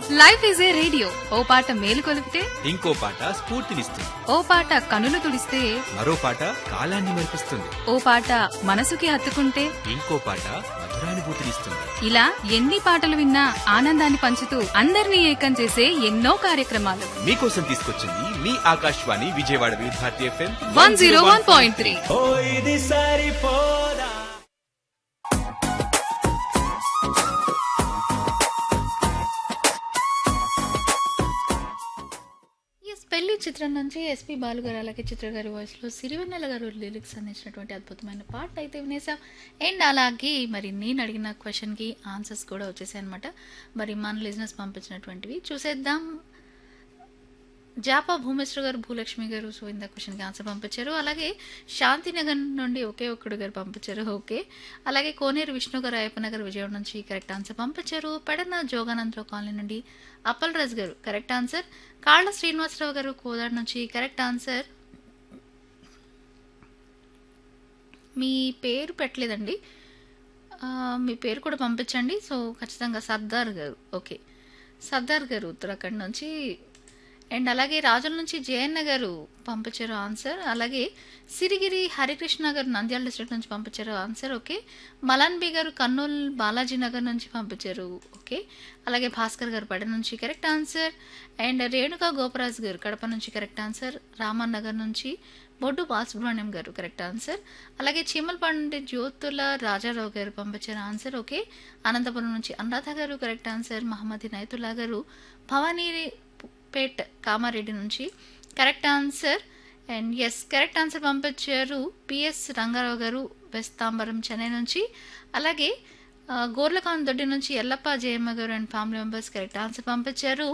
life is a radio ఓ పాట మేలు కొలిపితే ఇంకో పాట స్ఫూర్తినిస్తుంది ఓ పాట కనులు తుడిస్తే మరో పాట కాలాన్ని మరిపిస్తుంది ఓ పాట మనసుకి హత్తుకుంటే ఇంకో పాట మధురానుభూతినిస్తుంది ఇలా ఎన్ని పాటలు విన్నా ఆనందాన్ని పంచుతూ అందరినీ ఏకం చేసే ఎన్నో కార్యక్రమాలు మీకోసం తీసుకొచ్చింది మీ Akashvani Vijayawada Vividh Bharati FM one zero one point three ఓ ఇది సరిపోదా ఎస్ పెళ్లి చిత్రం నుంచి ఎస్పి బాలు గారు అలాగే చిత్ర గారి వాయిస్లో సిరివెన్నెల గారు లిరిక్స్ అందించినటువంటి అద్భుతమైన పాట అయితే వినేసాం అండ్ అలాగే మరి నేను అడిగిన క్వశ్చన్కి ఆన్సర్స్ కూడా వచ్చేసాయి అనమాట మరి మన లిజినెస్ పంపించినటువంటివి చూసేద్దాం జాపా భూమేశ్వర గారు భూలక్ష్మి గారు సో ఇంత క్వశ్చన్కి ఆన్సర్ పంపించారు అలాగే శాంతినగర్ నుండి ఒకే ఒక్కడు గారు పంపించారు ఓకే అలాగే కోనేరు విష్ణు గారు అయ్యప్ప నగర్ విజయవాడ నుంచి కరెక్ట్ ఆన్సర్ పంపించారు పెడన జోగానందరావు కాలనీ నుండి అప్పల్ రాజ్ గారు కరెక్ట్ ఆన్సర్ కాళ్ళ శ్రీనివాసరావు గారు కోదాడు నుంచి కరెక్ట్ ఆన్సర్ మీ పేరు పెట్టలేదండి ఆ, మీ పేరు కూడా పంపించండి సో ఖచ్చితంగా సర్దార్ గారు ఓకే సర్దార్ గారు ఉత్తరాఖండ్ నుంచి అండ్ అలాగే రాజుల నుంచి జయన్న గారు పంపించారు ఆన్సర్ అలాగే సిరిగిరి హరికృష్ణ గారు నంద్యాల డిస్ట్రిక్ట్ నుంచి పంపించారు ఆన్సర్ ఓకే మలాన్ బి గారు కర్నూలు బాలాజీ నగర్ నుంచి పంపించారు ఓకే అలాగే భాస్కర్ గారు పడ నుంచి correct answer and Renuka Goparaju garu Kadapa నుంచి కరెక్ట్ ఆన్సర్ రామన్ నగర్ నుంచి బొడ్డు బాలసుబ్రహ్మణ్యం గారు కరెక్ట్ ఆన్సర్ అలాగే చీమలపాడు నుండి జ్యోతుల రాజారావు గారు పంపించారు ఆన్సర్ ఓకే అనంతపురం నుంచి అనురాధ గారు కరెక్ట్ ఆన్సర్ మహమ్మద్ నైతుల్లా గారు భవానీ పేట్ కామారెడ్డి నుంచి correct answer and S correct answer పంపించారు పిఎస్ రంగారావు గారు వెస్ట్ తాంబరం చెన్నై నుంచి అలాగే ఆ, గోర్లకాన్ దొడ్డి నుంచి Yellappa Jayamma garu and family members correct answer పంపించారు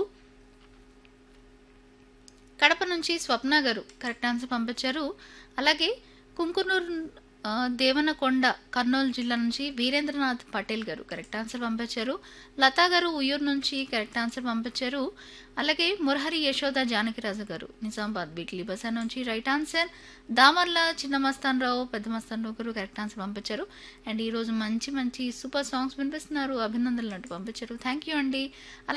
కడప నుంచి స్వప్న గారు కరెక్ట్ ఆన్సర్ పంపించారు అలాగే కుంకునూరు ఆ, దేవనకొండ కర్నూలు జిల్లా నుంచి వీరేంద్రనాథ్ పటేల్ గారు కరెక్ట్ ఆన్సర్ పంపించారు లతా గారు ఉయ్యూరు నుంచి కరెక్ట్ ఆన్సర్ పంపించారు అలాగే మురహరి యశోద జానకిరాజు గారు నిజామాబాద్ వీక్లీ బజార్ నుంచి రైట్ ఆన్సర్ దామర్ల చిన్న మస్తాన్ రావు పెద్ద మస్తాన్ రావు గారు కరెక్ట్ ఆన్సర్ పంపించారు అండ్ ఈరోజు మంచి మంచి సూపర్ సాంగ్స్ వినిపిస్తున్నారు అభినందనలు అంటూ పంపించారు థ్యాంక్ యూ అండి అలాగే